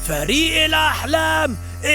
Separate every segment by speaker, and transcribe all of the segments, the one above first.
Speaker 1: فريق الأحلام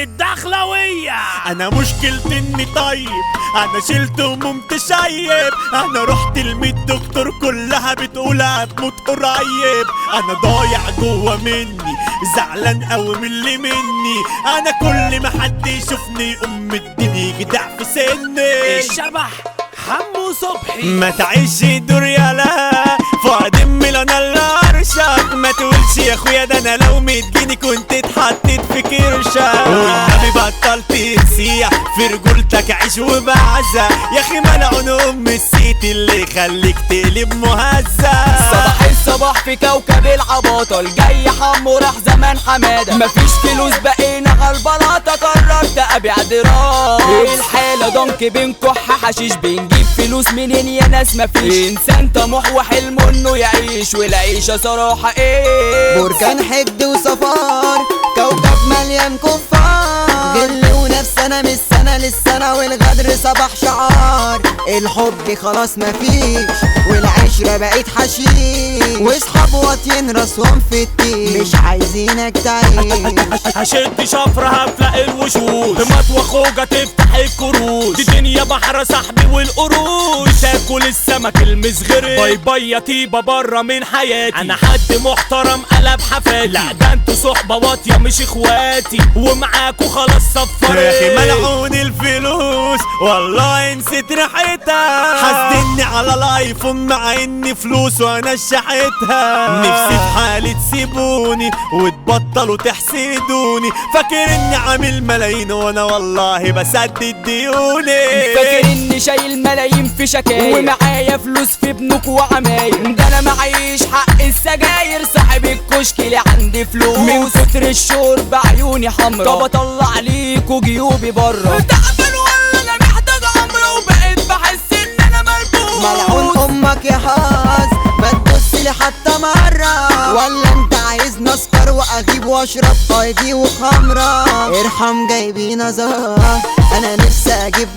Speaker 1: الدخلوية
Speaker 2: انا مشكلتي اني طيب انا شلت هموم تشيب انا رحت لميت دكتور كلها بتقول هتموت قريب انا ضايع جوه مني زعلان قوي من اللي مني انا كل ما حد يشوفني يقوم مديني جدع في سني
Speaker 1: الشبح حمو صبحي
Speaker 2: ما تعيش دور يالا فؤاد امي انا اللي ارشك ما تقولش يا اخويا ده انا لو ميت جنيه كنت اتحطيت في كرشه والنبي بطلت تسيح في رجولتك عيش وبعزة يا اخي ملعون ام السيت اللي يخليك تقلب مهزة
Speaker 3: صباح الصباح في كوكب العباطة الجاي حمو راح زمان حمادة مفيش فلوس بقينا على البلاطة قررت ابيع دراج الحالة ضنك بنكح حشيش بنجيب فلوس منين يا ناس مفيش انسان طموح وحلمه انه يعيش والعيشة صراحة ايه
Speaker 4: بركان حد وصفار كوكب مليان كفار غل ونفس انا من السنة للسنة والغدر صباح شعار الحب خلاص مفيش والعشرة بقت حشيش واصحاب واطيين راسهم في التين مش عايزينك تعيش
Speaker 2: هشد شفرة هفلق الوشوش بمطوى خوجة تفتح الكروش دي دنيا بحر صاحبي والقروش تاكل السمك المصغري باي باي يا طيبة بره من حياتي انا حد محترم قلب حفاتي لا ده انتوا صحبة واطية مش اخواتي ومعاكوا خلاص صفرت يا اخي ملعون الفلوس والله نسيت ريحتها حاسدني على الايفون مع اني فلوس وانا شحيتها نفسي في حالي تسيبوني وتبطلوا تحسدوني فاكر اني عامل ملايين وانا والله بسدد ديوني
Speaker 3: فاكر اني شايل ملايين في شكاير ومعايا فلوس في بنوك وعماير ده انا معيش حق السجاير صاحب الكشك اللي عندي فلوس من كتر الشرب عيوني حمرا طب اطلع ليكوا جيوبي بره تعبان ولا انا محتاج عمرة وبقيت بحس ان انا ملبوس
Speaker 4: ملعون امك يا حاز ما تبص لي حتى مرة ولا انت عايز نسكر واجيب واشرب ايدي وخمرة ارحم جايبي نظر انا نفسي اجيب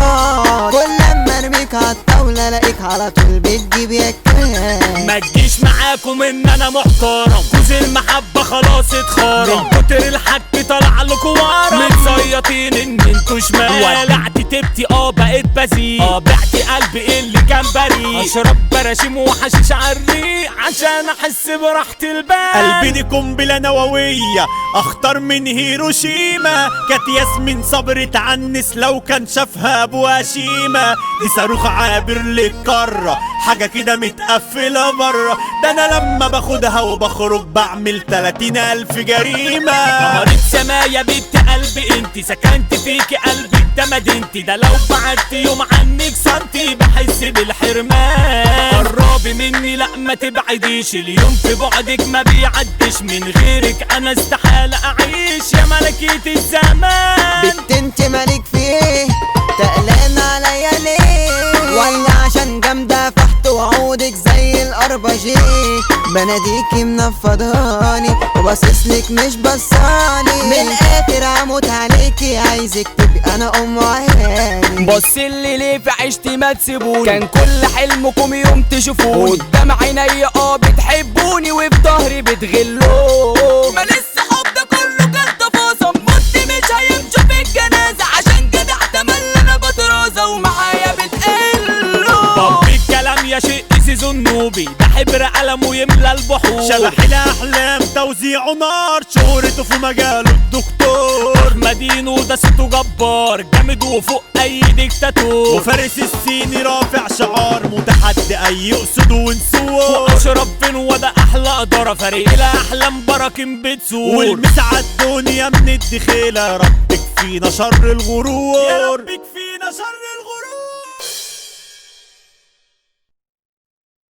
Speaker 4: بفار كل لما ارميك عالطاولة الاقيك على طول بتجيب يا كام
Speaker 2: ما تجيش معاكم ان انا محترم كوز المحبة خلاص اتخرم من كتر الحك طلع لكم ورم متزيطين ان انتوا شمال ولعت تبتي اه بقيت بزيد اه بعت قلبي اللي كان بريء اشرب براشيم وحشيش عالريق عشان احس براحة البال قلبي دي قنبلة نووية اخطر من هيروشيما كانت ياسمين صبر تعنس لو كان شافها ابو هشيمة دي صاروخ عابر للقارة حاجة كده متقفلة بره ده انا لما باخدها وبخرج بعمل 30 الف جريمة قمرة سمايا بنت قلبي انت سكنت فيكي قلبي ده مدينتي ده لو بعدت يوم عنك سنتي بحس بالحرمان قربي مني لا ما تبعديش اليوم في بعدك ما بيعدش من غيرك انا استحالة اعيش يا ملكية الزمان
Speaker 4: بنت انت مالك في ايه تقلان عليا ليه ولا عشان جامدة فحت وعودك زي الاربجي بناديكي منفضاني وباصصلك مش بصاني من الاخر هموت عليكي عايزك تبقى انا ام عيالي
Speaker 3: بص اللي ليه في عيشتي ما تسيبوني كان كل حلمكم يوم تشوفوني قدام عينيا اه بتحبوني وفي ظهري بتغلوا ما لسه حب ده كله كان تفاصيل مت مش هيمشوا في الجنازة عشان كده احتمل انا بطرازة ومعايا بتقلوا
Speaker 2: طب الكلام يا شيء سيزون نوبي ده حبر قلم ويملى البحور شبح الاحلام توزيعه نار شهرته في مجاله الدكتور مدينه ده صوته جبار جامد وفوق اي ديكتاتور وفارس الصيني رافع شعار متحدي اي اسود ونسور واشرف بن وده احلى اداره فريق الاحلام براكن بتسور والمسعى الدنيا من الدخيله ربك فينا شر الغرور يا ربك